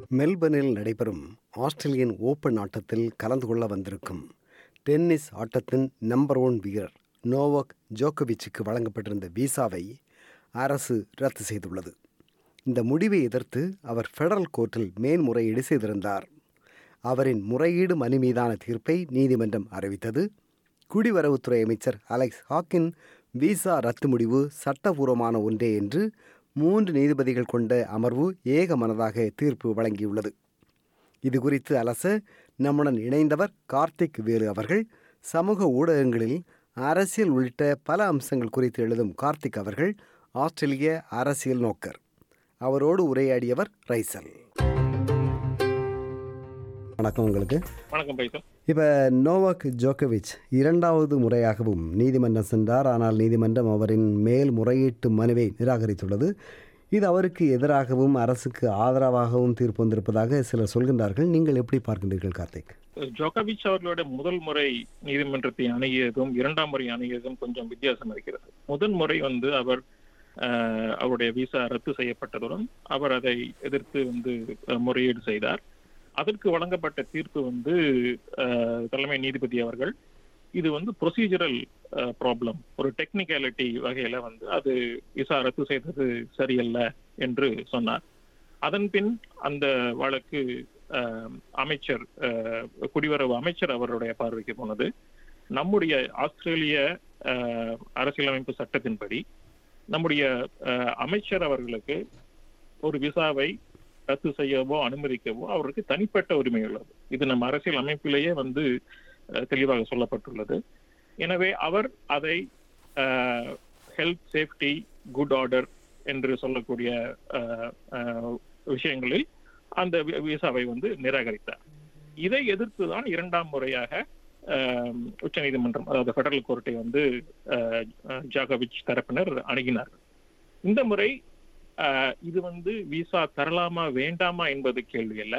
மெல்பர்னில் நடைபெறும் Australian open ஆட்டத்தில் கலந்து கொள்ள வந்திருக்கும் டென்னிஸ் ஆட்டத்தின் நம்பர் ஒன் வீரர் நோவக் ஜோக்கோவிச்சுக்கு வழங்கப்பட்டிருந்த விசாவை அரசு ரத்து செய்துள்ளது இந்த முடிவை எதிர்த்து அவர் ஃபெடரல் கோர்ட்டில் மேன்முறையீடு செய்திருந்தார் அவரின் முறையீடு மனு மீதான தீர்ப்பை நீதிமன்றம் அறிவித்தது குடிவரவுத்துறை அமைச்சர் அலெக்ஸ் ஹாக்கின் விசா ரத்து முடிவு சட்டபூர்வமான ஒன்றே என்று மூன்று நீதிபதிகள் கொண்ட அமர்வு ஏகமனதாக தீர்ப்பு வழங்கியுள்ளது இது குறித்து அலச நம்முடன் இணைந்தவர் கார்த்திக் வேலு அவர்கள் சமூக ஊடகங்களில் அரசியல் உள்ளிட்ட பல அம்சங்கள் குறித்து எழுதும் கார்த்திக் அவர்கள் ஆஸ்திரேலிய அரசியல் நோக்கர் அவரோடு உரையாடியவர் ரைசல் வணக்கம் உங்களுக்கு வணக்கம் பைசல் இப்போ நோவாக் ஜோக்கோவிச் இரண்டாவது முறையாகவும் நீதிமன்றம் சென்றார் ஆனால் நீதிமன்றம் அவரின் மேல் முறையீட்டு மனுவை நிராகரித்துள்ளது இது அவருக்கு எதிராகவும் அரசுக்கு ஆதரவாகவும் தீர்ப்பு வந்திருப்பதாக சிலர் சொல்கின்றார்கள் நீங்கள் எப்படி பார்க்கின்றீர்கள் கார்த்திக் ஜோகோவிச் அவர்களோட முதல் முறை நீதிமன்றத்தை அணுகியதும் இரண்டாம் முறை அணுகியதும் கொஞ்சம் வித்தியாசம் இருக்கிறது முதல் முறை வந்து அவர் அஹ், அவருடைய விசா ரத்து செய்யப்பட்டதுடன் அவர் அதை எதிர்த்து வந்து அஹ், முறையீடு செய்தார் அதற்கு வழங்கப்பட்ட தீர்ப்பு வந்து அஹ், தலைமை நீதிபதி அவர்கள் இது வந்து ப்ரொசீஜரல் ப்ராப்ளம் ஒரு டெக்னிக்காலிட்டி வகையில வந்து அது விசா ரத்து செய்தது சரியல்ல என்று சொன்னார் அதன் பின் அந்த வழக்கு அஹ், அமைச்சர் அஹ், குடிவரவு அமைச்சர் அவருடைய பார்வைக்கு போனது நம்முடைய ஆஸ்திரேலிய அஹ், அரசியலமைப்பு சட்டத்தின்படி நம்முடைய அஹ், அமைச்சர் அவர்களுக்கு ஒரு விசாவை ரத்து செய்யவோ அனுமதிக்கவோ அவருக்கு தனிப்பட்ட உரிமை உள்ளது இது நம்ம அரசியல் அமைப்பிலேயே வந்து அஹ், தெளிவாக சொல்லப்பட்டுள்ளது எனவே அவர் அதை ஹெல்த் சேஃப்டி குட் ஆர்டர் என்று சொல்லக்கூடிய அஹ், அஹ், விஷயங்களில் அந்த வி- விசாவை வந்து நிராகரித்தார் இதை எதிர்த்து தான் இரண்டாம் முறையாக அஹ், உச்சநீதிமன்றம் அதாவது ஃபெடரல் கோர்ட்டை வந்து அஹ், அஹ், ஜாகோவிச் தரப்பினர் அணுகினார்கள் இந்த முறை அஹ், இது வந்து விசா தரலாமா வேண்டாமா என்பது கேள்வி அல்ல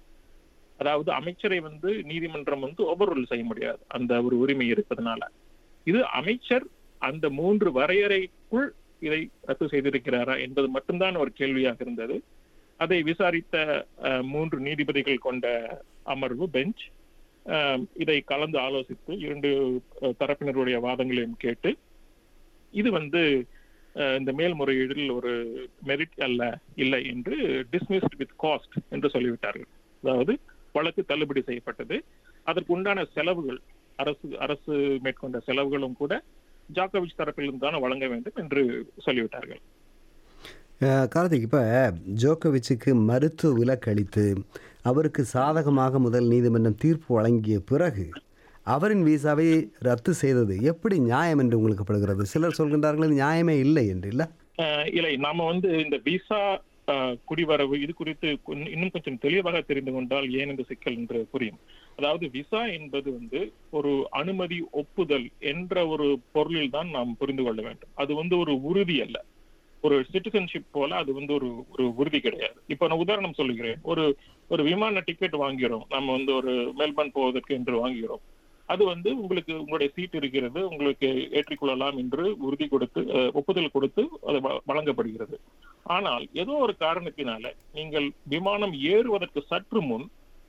அதாவது அமைச்சரை வந்து நீதிமன்றம் வந்து ஓவர்ரூல் செய்ய முடியாது அந்த ஒரு உரிமை இருப்பதனால இது அமைச்சர் அந்த மூன்று வரையறைக்குள் இதை ரத்து செய்திருக்கிறாரா என்பது மட்டும்தான் ஒரு கேள்வியாக இருந்தது அதை விசாரித்த அஹ், மூன்று நீதிபதிகள் கொண்ட அமர்வு பெஞ்ச் அஹ், இதை கலந்து ஆலோசித்து இரண்டு அஹ், தரப்பினருடைய வாதங்களையும் கேட்டு இது வந்து அஹ், இந்த மேல்முறையீடில் ஒரு மெரிட் அல்ல இல்லை என்று டிஸ்மிஸ்ட் வித் காஸ்ட் என்று சொல்லிவிட்டார்கள் அதாவது வழக்கு தள்ளுபடி செய்யப்பட்டது அதற்கு உண்டான செலவுகள் அரசு அரசு மேற்கொண்ட செலவுகளும் கூட ஜாக்கோவிச் தரப்பிலிருந்து தான் வழங்க வேண்டும் என்று சொல்லிவிட்டார்கள் அஹ், கார்த்திக் இப்போ ஜோக்கோவிச்சுக்கு மருத்துவ விலக்கு அளித்து அவருக்கு சாதகமாக முதல் நீதிமன்றம் தீர்ப்பு வழங்கிய பிறகு அவரின் விசாவை ரத்து செய்தது எப்படி நியாயம் என்று உங்களுக்கு படுகிறது சிலர் சொல்கின்றார்கள் இது நியாயமே இல்லை என்று இல்லை அஹ் இல்லை நாம வந்து இந்த விசா அஹ், குடிவரவு இது குறித்து கொன்- இன்னும் கொஞ்சம் தெளிவாக தெரிந்து கொண்டால் ஏன் இந்த சிக்கல் என்று புரியும் அதாவது விசா என்பது வந்து ஒரு அனுமதி ஒப்புதல் என்ற ஒரு பொருளில் தான் நாம் புரிந்து கொள்ள வேண்டும் அது வந்து ஒரு உறுதி அல்ல ஒரு சிட்டிசன்ஷிப் போல அது வந்து ஒரு ஒரு உறுதி கிடையாது இப்ப நான் உதாரணம் சொல்லுகிறேன் ஒரு ஒரு விமான டிக்கெட் வாங்கிறோம் நம்ம வந்து ஒரு மெல்பர்ன் போவதற்கு என்று வாங்குகிறோம் அது வந்து உங்களுக்கு உங்களுடைய சீட் இருக்கிறது உங்களுக்கு ஏற்றிக்கொள்ளலாம் என்று உறுதி கொடுத்து அஹ், ஒப்புதல் கொடுத்து அது வ- வழங்கப்படுகிறது ஆனால் ஏதோ ஒரு காரணத்தினால நீங்கள் விமானம் ஏறுவதற்கு சற்று முன்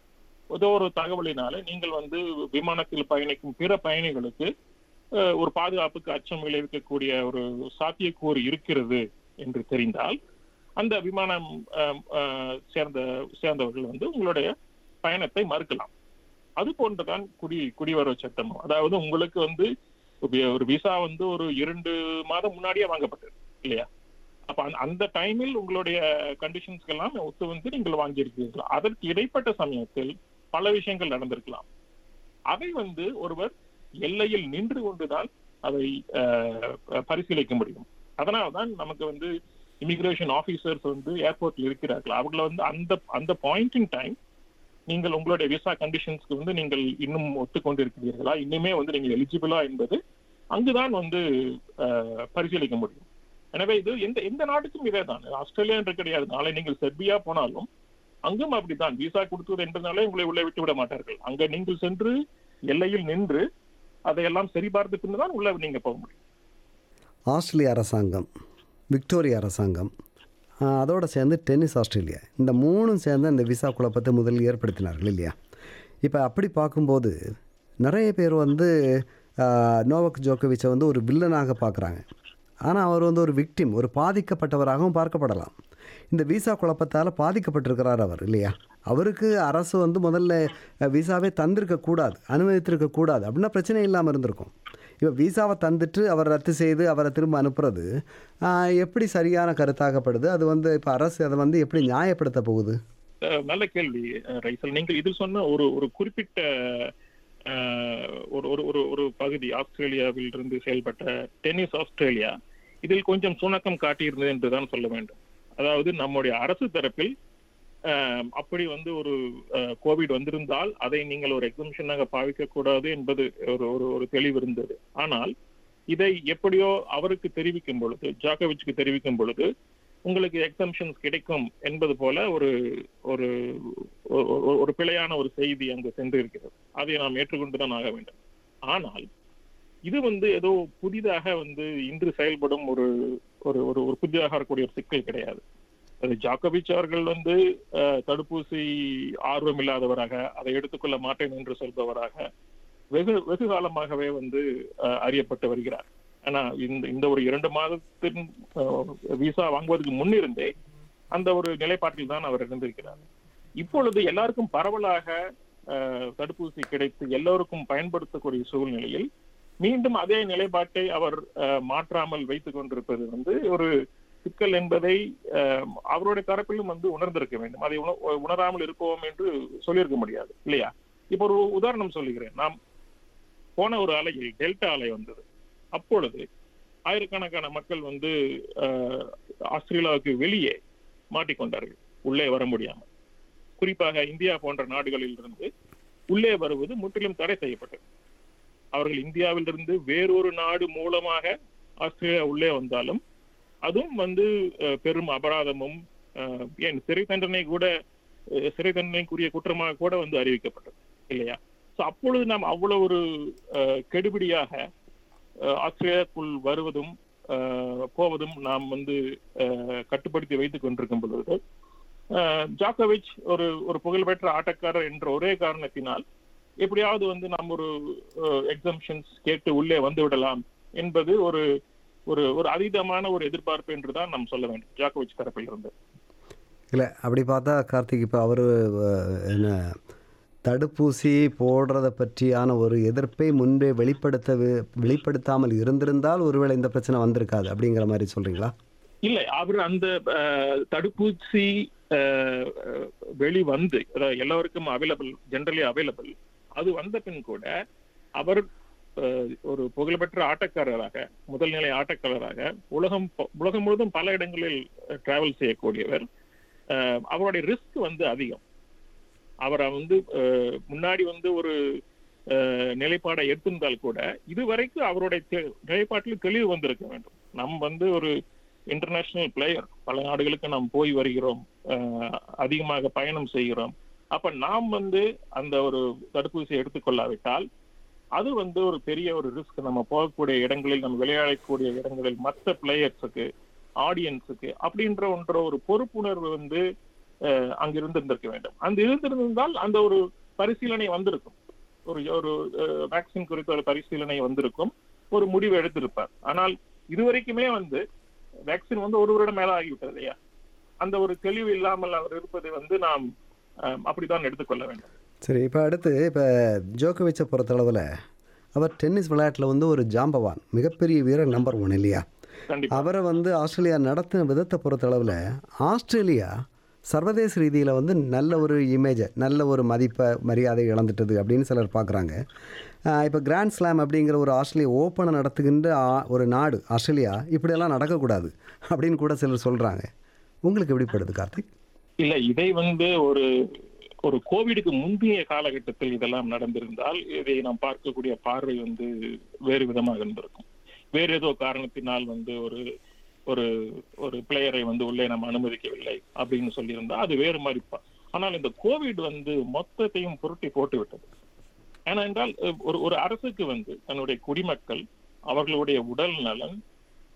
ஏதோ ஒரு தகவலினால நீங்கள் வந்து விமானத்தில் பயணிக்கும் பிற பயணிகளுக்கு அஹ், ஒரு பாதுகாப்புக்கு அச்சம் விளைவிக்கக்கூடிய ஒரு சாத்தியக்கூறு இருக்கிறது என்று தெரிந்தால் அந்த விமானம் அஹ், அஹ், சேர்ந்த சேர்ந்தவர்கள் வந்து உங்களுடைய பயணத்தை மறுக்கலாம் அது போன்றுதான் குடி குடிவரவு சட்டம் அதாவது உங்களுக்கு வந்து வி- ஒரு விசா வந்து ஒரு இரண்டு மாதம் முன்னாடியே வாங்கப்பட்டது இல்லையா அப்ப அந்த- அந்த டைமில் உங்களுடைய கண்டிஷன்ஸ்க்கு எல்லாம் ஒத்து வந்து நீங்கள் வாங்கியிருக்கிறீர்கள் அதற்கு இடைப்பட்ட சமயத்தில் பல விஷயங்கள் நடந்திருக்கலாம் அதை வந்து ஒருவர் எல்லையில் நின்று கொண்டுதான் அதை அஹ், பரிசீலிக்க முடியும் அதனால்தான் நமக்கு வந்து இமிகிரேஷன் ஆபீசர்ஸ் வந்து ஏர்போர்ட்ல இருக்கிறார்கள் அவங்கள வந்து அந்த அந்த பாயிண்ட் இன் டைம் நீங்கள் உங்களுடைய விசா கண்டிஷன்ஸ்க்கு வந்து நீங்கள் இன்னும் ஒத்துக்கொண்டிருக்கிறீர்களா இன்னுமே வந்து நீங்கள் எலிஜிபிளா என்பது அங்குதான் வந்து அஹ், பரிசீலிக்க முடியும் எனவே இது எந்த எந்த நாட்டுக்கும் இதே தான் ஆஸ்திரேலியா என்று கிடையாது நாளை நீங்கள் செர்பியா போனாலும் அங்கும் அப்படித்தான் விசா கொடுத்தது என்றனாலே உங்களை உள்ளே விட்டு விட மாட்டார்கள் அங்க நீங்கள் சென்று எல்லையில் நின்று அதையெல்லாம் சரிபார்த்து பின்னு தான் உள்ள நீங்க போக முடியும் ஆஸ்திரேலிய அரசாங்கம் விக்டோரியா அரசாங்கம் ஆஹ் அதோட சேர்ந்து டென்னிஸ் ஆஸ்திரேலியா இந்த மூணும் சேர்ந்து அந்த விசா குழப்பத்தை முதலில் ஏற்படுத்தினார்கள் இல்லையா இப்போ அப்படி பார்க்கும்போது நிறைய பேர் வந்து ஆஹ், நோவக் ஜோக்கோவிச்சை வந்து ஒரு வில்லனாக பார்க்குறாங்க ஆனால் அவர் வந்து ஒரு விக்டிம் ஒரு பாதிக்கப்பட்டவராகவும் பார்க்கப்படலாம் இந்த விசா குழப்பத்தால் பாதிக்கப்பட்டிருக்கிறார் அவர் இல்லையா அவருக்கு அரசு வந்து முதல்ல அஹ், விசாவே தந்திருக்க கூடாது அனுமதித்திருக்க கூடாது அப்படின்னா பிரச்சனை இல்லாமல் இருந்திருக்கும் இப்போ விசாவை தந்துட்டு அவர் ரத்து செய்து அவரை திரும்ப அனுப்புறது ஆஹ், எப்படி சரியான கருத்தாகப்படுது அது வந்து இப்போ அரசு அதை வந்து எப்படி நியாயப்படுத்த போகுது அஹ் நல்ல கேள்வி அஹ் ரைசல் நீங்கள் இதில் சொன்ன ஒரு ஒரு குறிப்பிட்ட அஹ், ஒரு ஒரு ஒரு ஒரு பகுதி ஆஸ்திரேலியாவில் இருந்து செயல்பட்ட டென்னிஸ் ஆஸ்திரேலியா இதில் கொஞ்சம் சுணக்கம் காட்டியிருந்தது என்றுதான் சொல்ல வேண்டும் அதாவது நம்முடைய அரசு தரப்பில் அஹ், அப்படி வந்து ஒரு அஹ், கோவிட் வந்திருந்தால் அதை நீங்கள் ஒரு எக்ஸம்ஷனாக பாவிக்க கூடாது என்பது ஒரு ஒரு ஒரு தெளிவு இருந்தது ஆனால் இதை எப்படியோ அவருக்கு தெரிவிக்கும் பொழுது ஜாக்கோவிச்சுக்கு தெரிவிக்கும் பொழுது உங்களுக்கு எக்ஸம்ஷன்ஸ் கிடைக்கும் என்பது போல ஒரு ஒரு ஒரு- ஒரு பிழையான ஒரு செய்தி அங்கு சென்று இருக்கிறது அதை நாம் ஏற்றுக்கொண்டுதான் ஆக வேண்டும் ஆனால் இது வந்து ஏதோ புதிதாக வந்து இன்று செயல்படும் ஒரு ஒரு ஒரு ஒரு புதிதாக வரக்கூடிய ஒரு சிக்கல் கிடையாது அது ஜாக்கோவிச் அவர்கள் வந்து அஹ், தடுப்பூசி ஆர்வம் இல்லாதவராக அதை எடுத்துக்கொள்ள மாட்டேன் என்று சொல்பவராக வெகு வெகு காலமாகவே வந்து அஹ், அறியப்பட்டு வருகிறார் ஆனா இந்த இந்த ஒரு இரண்டு மாதத்தின் அஹ், விசா வாங்குவதற்கு முன்னிருந்தே அந்த ஒரு நிலைப்பாட்டில் தான் அவர் இருந்திருக்கிறார் இப்பொழுது எல்லாருக்கும் பரவலாக அஹ், தடுப்பூசி கிடைத்து எல்லோருக்கும் பயன்படுத்தக்கூடிய சூழ்நிலையில் மீண்டும் அதே நிலைப்பாட்டை அவர் அஹ், மாற்றாமல் வைத்துக் கொண்டிருப்பது வந்து ஒரு சிக்கல் என்பதை அஹ், அவருடைய தரப்பிலும் வந்து உணர்ந்திருக்க வேண்டும் அதை உண- உணராமல் இருப்போம் என்று சொல்லியிருக்க முடியாது இல்லையா இப்போ ஒரு உதாரணம் சொல்லுகிறேன் நாம் போன ஒரு அலையில் டெல்டா அலை வந்தது அப்பொழுது ஆயிரக்கணக்கான மக்கள் வந்து அஹ், ஆஸ்திரேலியாவுக்கு வெளியே மாட்டிக்கொண்டார்கள் உள்ளே வர முடியாமல் குறிப்பாக இந்தியா போன்ற நாடுகளில் இருந்து உள்ளே வருவது முற்றிலும் தடை செய்யப்பட்டது அவர்கள் இந்தியாவிலிருந்து வேறொரு நாடு மூலமாக ஆஸ்திரேலியா உள்ளே வந்தாலும் அதுவும் வந்து அஹ், பெரும் அபராதமும் அஹ், ஏன் சிறை தண்டனை கூட அஹ், சிறை தண்டனைக்குரிய குற்றமாக கூட வந்து அறிவிக்கப்பட்டது இல்லையா சோ அப்பொழுது நாம் அவ்வளவு ஒரு அஹ், கெடுபிடியாக அஹ், ஆஸ்திரேலியாவுக்குள் வருவதும் அஹ், போவதும் நாம் வந்து அஹ், கட்டுப்படுத்தி வைத்துக் கொண்டிருக்கும் பொழுது அஹ், ஜாக்கோவிச் ஒரு ஒரு புகழ்பெற்ற ஆட்டக்காரர் என்ற ஒரே காரணத்தினால் எப்படியாவது வந்து நாம் ஒரு எக்ஸம்ஷன்ஸ் கேட்டு உள்ளே வந்து விடலாம் என்பது ஒரு ஒரு ஒரு அதீதமான ஒரு எதிர்பார்ப்பு என்றுதான் நாம் சொல்ல வேண்டும் ஜாக்கோவிச் தரப்பில் இருந்து இல்லை அப்படி பார்த்தா கார்த்திக் இப்போ அவர் என்ன தடுப்பூசி போடுறத பற்றியான ஒரு எதிர்ப்பை முன்பே வெளிப்படுத்த வெளிப்படுத்தாமல் இருந்திருந்தால் ஒருவேளை இந்த பிரச்சனை வந்திருக்காது அப்படிங்கிற மாதிரி சொல்கிறீங்களா இல்லை அவர் அந்த அஹ், தடுப்பூசி அஹ், அஹ், வெளி வந்து அதாவது எல்லாருக்கும் அவைலபிள் ஜென்ரலி அவைலபிள் அது வந்த பின் கூட அவர் அஹ், ஒரு புகழ்பெற்ற ஆட்டக்காரராக முதல் நிலை ஆட்டக்காரராக உலகம் ப- உலகம் முழுவதும் பல இடங்களில் டிராவல் செய்யக்கூடியவர் அஹ், அவருடைய ரிஸ்க் வந்து அதிகம் அவரை வந்து அஹ், முன்னாடி வந்து ஒரு அஹ், நிலைப்பாடை எடுத்திருந்தால் கூட இதுவரைக்கும் அவருடைய தெ- நிலைப்பாட்டில் தெளிவு வந்திருக்க வேண்டும் நம் வந்து ஒரு இன்டர்நேஷனல் பிளேயர் பல நாடுகளுக்கு நாம் போய் வருகிறோம் அஹ், அதிகமாக பயணம் செய்கிறோம் அப்ப நாம் வந்து அந்த ஒரு தடுப்பூசியை எடுத்துக்கொள்ளாவிட்டால் அது வந்து ஒரு பெரிய ஒரு ரிஸ்க் நம்ம போகக்கூடிய இடங்களில் நம்ம விளையாடக்கூடிய இடங்களில் மற்ற பிளேயர்ஸுக்கு ஆடியன்ஸுக்கு அப்படின்ற ஒன்ற ஒரு பொறுப்புணர்வு வந்து அஹ், அங்க இருந்திருந்திருக்க வேண்டும் அந்த இருந்திருந்தால் அந்த ஒரு பரிசீலனை வந்திருக்கும் ஒரு ஒரு வேக்சின் குறித்த ஒரு பரிசீலனை வந்திருக்கும் ஒரு முடிவு எடுத்திருப்பார் ஆனால் இதுவரைக்குமே வந்து வேக்சின் வந்து ஒரு வருடம் மேல ஆகிவிட்டது இல்லையா அந்த ஒரு தெளிவு இல்லாமல் அவர் இருப்பதை வந்து நாம் அஹ், அப்படித்தான் எடுத்துக்கொள்ள வேண்டும் சரி இப்போ அடுத்து இப்போ ஜோக்கோவிச்சை பொறுத்தளவில் அவர் டென்னிஸ் விளையாட்டில் வந்து ஒரு ஜாம்பவான் மிகப்பெரிய வீரர் நம்பர் ஒன் இல்லையா கண்டிப்பா அவரை வந்து ஆஸ்திரேலியா நடத்தின விதத்தை பொறுத்தளவில் ஆஸ்திரேலியா சர்வதேச ரீதியில் வந்து நல்ல ஒரு இமேஜை நல்ல ஒரு மதிப்பை மரியாதை இழந்துட்டது அப்படின்னு சிலர் பார்க்குறாங்க இப்போ கிராண்ட் ஸ்லாம் அப்படிங்கிற ஒரு ஆஸ்திரேலியா ஓப்பனை நடத்துகின்ற ஆ- ஒரு நாடு ஆஸ்திரேலியா இப்படியெல்லாம் நடக்கக்கூடாது அப்படின்னு கூட சிலர் சொல்கிறாங்க உங்களுக்கு எப்படிப்படுது கார்த்திக் இல்ல இதை வந்து ஒரு ஒரு கோவிடுக்கு முந்தைய காலகட்டத்தில் இதெல்லாம் நடந்திருந்தால் இதை நாம் பார்க்கக்கூடிய பார்வை வந்து வேறு விதமாக இருந்திருக்கும் வேறு ஏதோ காரணத்தினால் வந்து ஒரு ஒரு ஒரு பிளேயரை வந்து உள்ளே நம்ம அனுமதிக்கவில்லை அப்படின்னு சொல்லியிருந்தா அது வேறு மாதிரி பா- ஆனால் இந்த கோவிட் வந்து மொத்தத்தையும் புரட்டி போட்டு விட்டது ஏனென்றால் அஹ், ஒரு ஒரு அரசுக்கு வந்து தன்னுடைய குடிமக்கள் அவர்களுடைய உடல் நலன்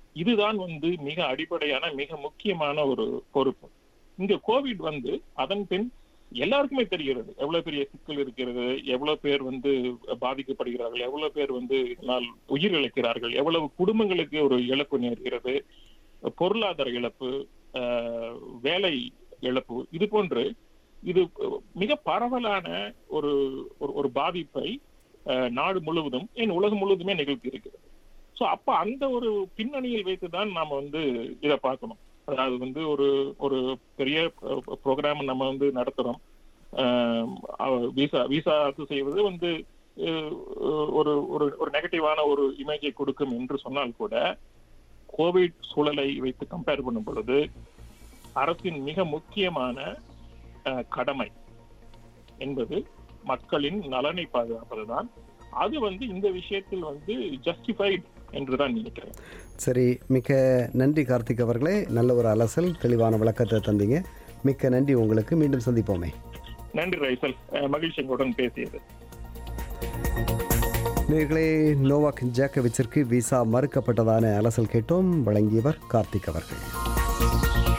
இதுதான் வந்து மிக அடிப்படையான மிக முக்கியமான ஒரு பொறுப்பு இங்க கோவிட் வந்து அதன் பின் எல்லாருக்குமே தெரிகிறது எவ்வளவு பெரிய சிக்கல் இருக்கிறது எவ்வளவு பேர் வந்து பாதிக்கப்படுகிறார்கள் எவ்வளவு பேர் வந்து இதனால் உயிர் இழக்கிறார்கள் எவ்வளவு குடும்பங்களுக்கு ஒரு இழப்பு நேர்கிறது பொருளாதார இழப்பு ஆஹ், வேலை இழப்பு இது போன்று இது மிக பரவலான ஒரு ஒரு- ஒரு பாதிப்பை ஆஹ், நாடு முழுவதும் ஏன் உலகம் முழுவதுமே நிகழ்த்தி இருக்கிறது ஸோ அப்ப அந்த ஒரு பின்னணியில் வைத்துதான் நாம வந்து இதை பார்க்கணும் அதாவது வந்து ஒரு ஒரு பெரிய ப்ரோக்ராம் நம்ம வந்து நடத்துறோம் விசா விசா ரத்து செய்வது வந்து அஹ், ஒரு ஒரு ஒரு நெகட்டிவான ஒரு இமேஜை கொடுக்கும் என்று சொன்னால் கூட கோவிட் சூழலை வைத்து கம்பேர் பண்ணும் பொழுது அரசின் மிக முக்கியமான அஹ், கடமை என்பது மக்களின் நலனை பாதுகாப்பதுதான் அது வந்து இந்த விஷயத்தில் வந்து ஜஸ்டிஃபைட் என்றுதான் நினைக்கிறேன் சரி மிக்க நன்றி கார்த்திக் அவர்களே நல்ல ஒரு அலசல் தெளிவான விளக்கத்தை தந்தீங்க மிக்க நன்றி உங்களுக்கு மீண்டும் சந்திப்போமே நன்றி ரைசல் அஹ், மகிழ்ச்சி எங்களுடன் பேசியது நேர்களே நோவாக் ஜாக்கோவிச்சிற்கு விசா மறுக்கப்பட்டதான அலசல் கேட்டோம் வழங்கியவர் கார்த்திக் அவர்கள்